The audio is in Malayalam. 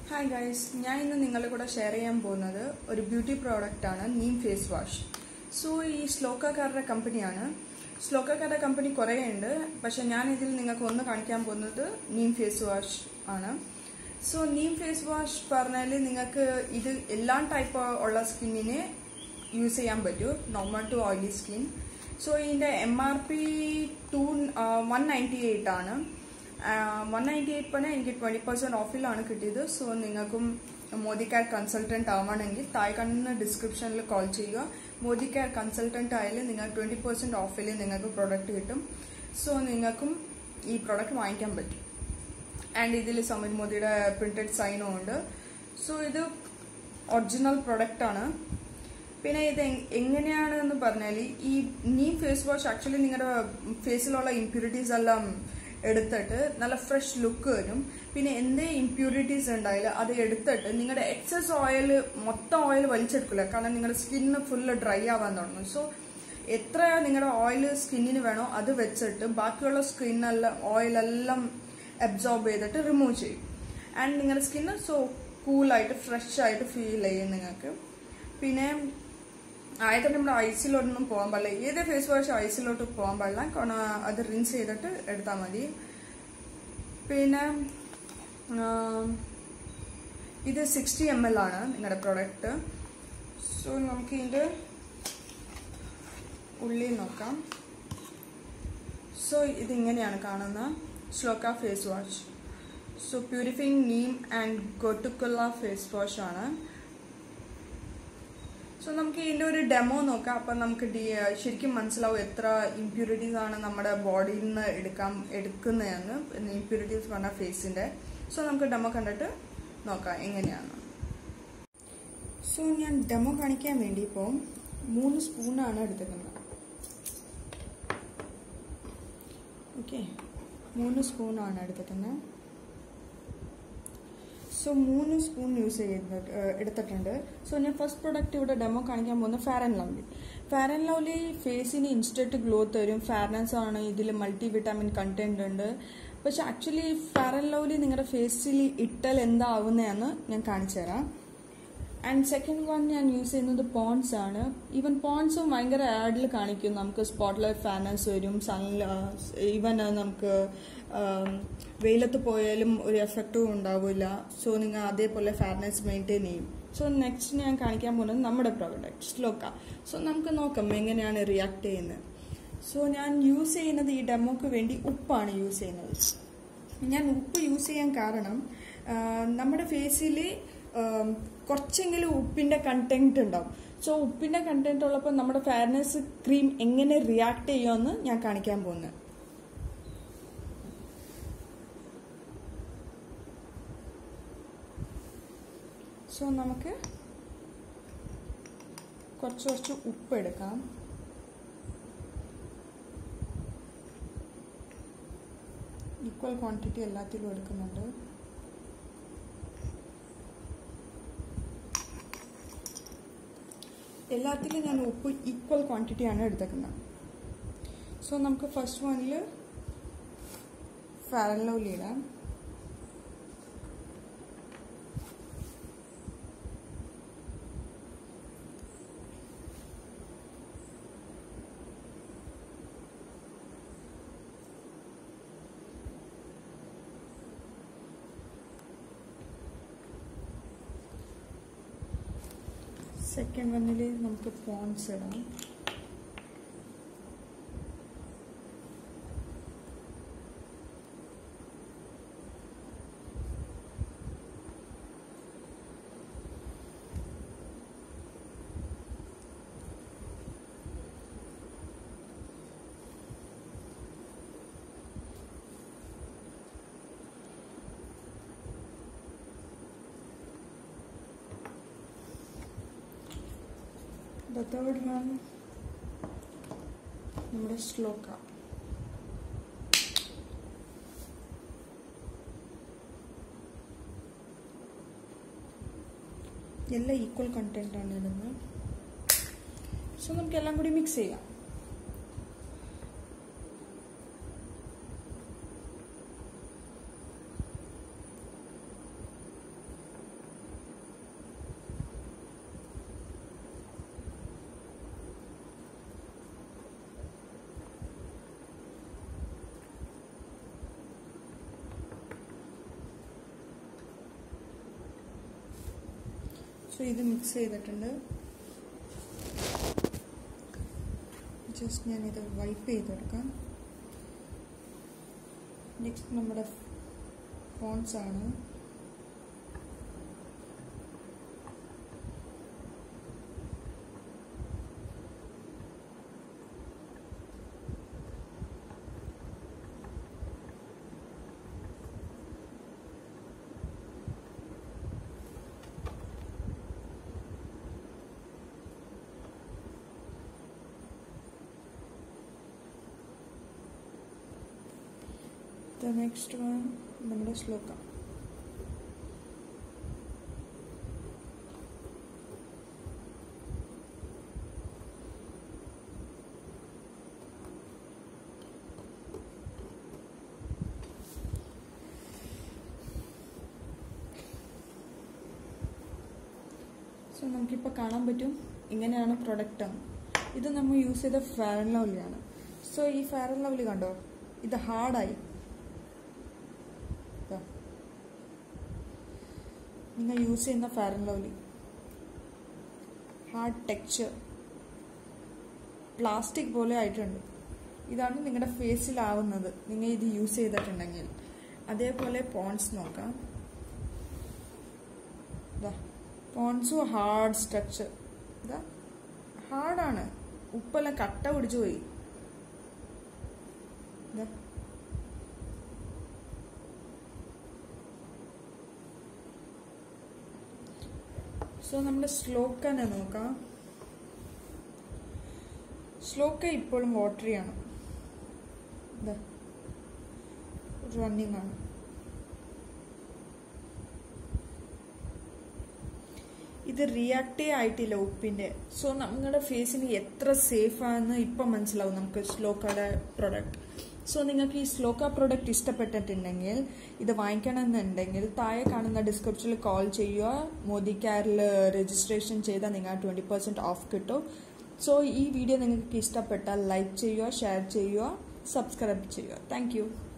ഹായ് ഗൈസ് ഞാൻ ഇന്ന് നിങ്ങളുടെ കൂടെ ഷെയർ ചെയ്യാൻ പോകുന്നത് ഒരു ബ്യൂട്ടി പ്രോഡക്റ്റ് ആണ് നീം ഫേസ് വാഷ് സോ ഈ ശ്ലോകക്കാരുടെ കമ്പനിയാണ് ശ്ലോകക്കാരുടെ കമ്പനി കുറേ ഉണ്ട് പക്ഷെ ഞാൻ ഇതിൽ നിങ്ങൾക്ക് ഒന്ന് കാണിക്കാൻ പോകുന്നത് നീം ഫേസ് വാഷ് ആണ് സോ നീം ഫേസ് വാഷ് പറഞ്ഞാൽ നിങ്ങൾക്ക് ഇത് എല്ലാ ടൈപ്പ് ഉള്ള സ്കിന്നിനെ യൂസ് ചെയ്യാൻ പറ്റും normal to oily skin so ഇതിൻ്റെ M R P two one ninety eight ആണ് വൺ നയൻറ്റി എയ്റ്റ് പണ എനിക്ക് ട്വൻറ്റി പെർസെൻറ്റ് ഓഫിലാണ് കിട്ടിയത് സോ നിങ്ങൾക്കും മോദി കെയർ കൺസൾട്ടൻറ്റ് ആവണമെങ്കിൽ താഴെ കാണുന്ന ഡിസ്ക്രിപ്ഷനിൽ കോൾ ചെയ്യുക മോദി കെയർ കൺസൾട്ടൻറ്റ് ആയാലും നിങ്ങൾ ട്വൻറ്റി പെർസെൻറ്റ് ഓഫിൽ നിങ്ങൾക്ക് പ്രൊഡക്റ്റ് കിട്ടും സോ നിങ്ങൾക്കും ഈ പ്രൊഡക്റ്റ് വാങ്ങിക്കാൻ പറ്റും ആൻഡ് ഇതിൽ സമീർ മോദിയുടെ പ്രിന്റഡ് സൈനും ഉണ്ട് സോ ഇത് ഒറിജിനൽ പ്രൊഡക്റ്റ് ആണ് പിന്നെ ഇത് എങ്- എങ്ങനെയാണെന്ന് പറഞ്ഞാൽ ഈ നീ ഫേസ് വാഷ് ആക്ച്വലി നിങ്ങളുടെ ഫേസിലുള്ള ഇമ്പ്യൂരിറ്റീസ് എല്ലാം എടുത്തിട്ട് നല്ല ഫ്രഷ് ലുക്ക് വരും പിന്നെ എന്ത് ഇമ്പ്യൂരിറ്റീസ് ഉണ്ടായാലും അത് എടുത്തിട്ട് നിങ്ങളുടെ എക്സസ് ഓയിൽ മൊത്തം ഓയിൽ വലിച്ചെടുക്കില്ല കാരണം നിങ്ങളുടെ സ്കിന്ന് ഫുള്ള് ഡ്രൈ ആവാൻ തുടങ്ങും സോ എത്ര നിങ്ങളുടെ ഓയിൽ സ്കിന്നിന് വേണോ അത് വെച്ചിട്ട് ബാക്കിയുള്ള സ്കിന്നെല്ലാം ഓയിലെല്ലാം അബ്സോർബ് ചെയ്തിട്ട് റിമൂവ് ചെയ്യും ആൻഡ് നിങ്ങളുടെ സ്കിന്ന് സോ കൂളായിട്ട് ഫ്രഷ് ആയിട്ട് ഫീൽ ചെയ്യും നിങ്ങൾക്ക് പിന്നെ ആദ്യത്തെ നമ്മുടെ ഐസിലോട്ടൊന്നും പോകാൻ പാടില്ല ഏത് ഫേസ് വാഷ് ഐസിലോട്ട് പോകാൻ പാടില്ല കാരണം അത് റിൻസ് ചെയ്തിട്ട് എടുത്താൽ മതി പിന്നെ ആം, ഇത് സിക്സ്റ്റി എം എൽ ആണ് നിങ്ങളുടെ പ്രൊഡക്റ്റ് സോ നമുക്ക് ഇതിൻ്റെ ഉള്ളിൽ നോക്കാം സോ ഇതിങ്ങനെയാണ് കാണുന്നത് ശ്ലോക face wash so purifying neem and ഗോട്ടുക്കുള്ള ഫേസ് വാഷ് ആണ് സോ നമുക്ക് ഇതിന്റെ ഒരു ഡെമോ നോക്കാം അപ്പം നമുക്ക് ഡി ശരിക്കും മനസ്സിലാവും എത്ര ഇമ്പ്യൂരിറ്റീസ് ആണ് നമ്മുടെ ബോഡിയിൽ നിന്ന് എടുക്കാൻ എടുക്കുന്നതെന്ന് ഇമ്പ്യൂരിറ്റീസ് പറഞ്ഞ ഫേസിന്റെ സോ നമുക്ക് ഡെമോ കണ്ടിട്ട് നോക്കാം എങ്ങനെയാണ് സോ ഞാൻ ഡെമോ കാണിക്കാൻ വേണ്ടി ഇപ്പോൾ മൂന്ന് സ്പൂണാണ് എടുത്തിരിക്കുന്നത് ഓക്കെ മൂന്ന് സ്പൂണാണ് എടുത്തിരിക്കുന്നത് സോ മൂന്ന് സ്പൂൺ യൂസ് ചെയ്യുന്നത് ഏഹ്, എടുത്തിട്ടുണ്ട് സോ ഞാൻ ഫസ്റ്റ് പ്രൊഡക്റ്റ് ഇവിടെ ഡെമോ കാണിക്കാൻ പോകുന്നത് fair and lovely fair and lovely ഫേസിന് ഇൻസ്റ്റന്റ് ഗ്ലോ തരും ഫെയർനെസ് ആണ് ഇതിൽ മൾട്ടി വിറ്റാമിൻ കണ്ടന്റ് ഉണ്ട് പക്ഷെ ആക്ച്വലി ഫെയർ ആൻഡ് ലവ്ലി നിങ്ങളുടെ ഫേസിൽ ഇട്ടാൽ എന്താവുന്നതെന്ന് ഞാൻ കാണിച്ചു തരാം ആൻഡ് സെക്കൻഡ് വൺ ഞാൻ യൂസ് ചെയ്യുന്നത് പോൺസ് ആണ് ഈവൻ പോൺസും ഭയങ്കര ആഡിൽ കാണിക്കും നമുക്ക് സ്പോട്ട് ലൈറ്റ് ഫാനസ് വരും സൺ ഈവൻ നമുക്ക് ആം, വെയിലത്ത് പോയാലും ഒരു എഫക്റ്റും ഉണ്ടാവില്ല സോ നിങ്ങൾ അതേപോലെ ഫാർനെസ് മെയിൻറ്റെയിൻ ചെയ്യും സോ നെക്സ്റ്റ് ഞാൻ കാണിക്കാൻ പോകുന്നത് നമ്മുടെ പ്രോഡക്റ്റ് സ്ലോക്ക സോ നമുക്ക് നോക്കാം എങ്ങനെയാണ് റിയാക്ട് ചെയ്യുന്നത് സോ ഞാൻ യൂസ് ചെയ്യുന്നത് ഈ ഡെമോക്ക് വേണ്ടി ഉപ്പാണ് യൂസ് ചെയ്യുന്നത് ഞാൻ ഉപ്പ് യൂസ് ചെയ്യാൻ കാരണം ആ, നമ്മുടെ ഫേസിൽ കുറച്ചെങ്കിലും ഉപ്പിന്റെ കണ്ടന്റ് ഉണ്ടാവും സോ ഉപ്പിന്റെ കണ്ടന്റ് ഉള്ളപ്പോൾ നമ്മുടെ ഫെയർനെസ് ക്രീം എങ്ങനെ റിയാക്ട് ചെയ്യുമെന്ന് ഞാൻ കാണിക്കാൻ പോകുന്നത് സോ നമുക്ക് കുറച്ച് കുറച്ച് ഉപ്പ് എടുക്കാം ഈക്വൽ ക്വാണ്ടിറ്റി എല്ലാത്തിലും എടുക്കുന്നുണ്ട് എല്ലാത്തിലും ഞാൻ ഉപ്പ് ഈക്വൽ ക്വാണ്ടിറ്റി ആണ് എടുത്തേക്കുന്നത് സോ നമുക്ക് ഫസ്റ്റ് വണ്ണിൽ ഫാരൻലൗലി ഇടാം സെക്കൻഡ് വണ്ണിൽ നമുക്ക് പോൺസ് ഇടാം The third one, നമ്മുടെ ശ്ലോക എല്ലാം ഈക്വൽ കണ്ടന്റ് ആണ് ഇടുന്നത് സോ നമുക്ക് എല്ലാം കൂടി മിക്സ് ചെയ്യാം സോ ഇത് മിക്സ് ചെയ്തിട്ടുണ്ട് ജസ്റ്റ് ഞാനിത് വൈപ്പ് ചെയ്തെടുക്കാം നെക്സ്റ്റ് നമ്മുടെ ഫോൺസ് ആണ് the next one നമ്മുടെ ശ്ലോക സോ നമുക്കിപ്പോൾ കാണാൻ പറ്റും ഇങ്ങനെയാണ് പ്രൊഡക്റ്റ് ഇത് നമ്മൾ യൂസ് ചെയ്ത ഫെയർ ആൻഡ് ലവ്ലിയാണ് സോ ഈ ഫെയർ ആൻഡ് ലവ്ലി കണ്ടോ ഇത് ഹാർഡായി ഇതാ. നിങ്ങൾ യൂസ് ചെയ്യുന്ന fair and lovely hard texture plastic പോലെ ആയിട്ടുണ്ട് ഇതാണ് നിങ്ങളുടെ ഫേസിലാവുന്നത് നിങ്ങൾ ഇത് യൂസ് ചെയ്തിട്ടുണ്ടെങ്കിൽ അതേപോലെ പോൺസ് നോക്കാം ഇതാ പോൺസും ഹാർഡ് സ്ട്രക്ചർ ഇതാ ഹാർഡാണ് ഉപ്പെല്ലാം കട്ട പിടിച്ചു പോയി ഇതാ സോ നമ്മുടെ സ്ലോക്കനെ നോക്കാം സ്ലോക്ക ഇപ്പോഴും വാട്ടറിയാണ് ഇതാ റണ്ണിങ് ആണ് ഇത് റിയാക്റ്റേ ആയിട്ടില്ല ഉപ്പിന്റെ സോ നമ്മുടെ ഫേസിന് എത്ര സേഫ് ആണെന്ന് ഇപ്പം മനസ്സിലാവും നമുക്ക് സ്ലോക്കയുടെ പ്രൊഡക്റ്റ് സോ നിങ്ങൾക്ക് ഈ സ്ലോക്ക പ്രൊഡക്റ്റ് ഇഷ്ടപ്പെട്ടിട്ടുണ്ടെങ്കിൽ ഇത് വാങ്ങിക്കണമെന്നുണ്ടെങ്കിൽ താഴെ കാണുന്ന ഡിസ്ക്രിപ്ഷനിൽ കോൾ ചെയ്യുക മോദി കെയറിൽ രജിസ്ട്രേഷൻ ചെയ്താൽ നിങ്ങൾ ട്വൻറ്റി പെർസെൻറ്റ് ഓഫ് കിട്ടും സോ ഈ വീഡിയോ നിങ്ങൾക്ക് ഇഷ്ടപ്പെട്ടാൽ ലൈക്ക് ചെയ്യുക ഷെയർ ചെയ്യുക സബ്സ്ക്രൈബ് ചെയ്യുക താങ്ക്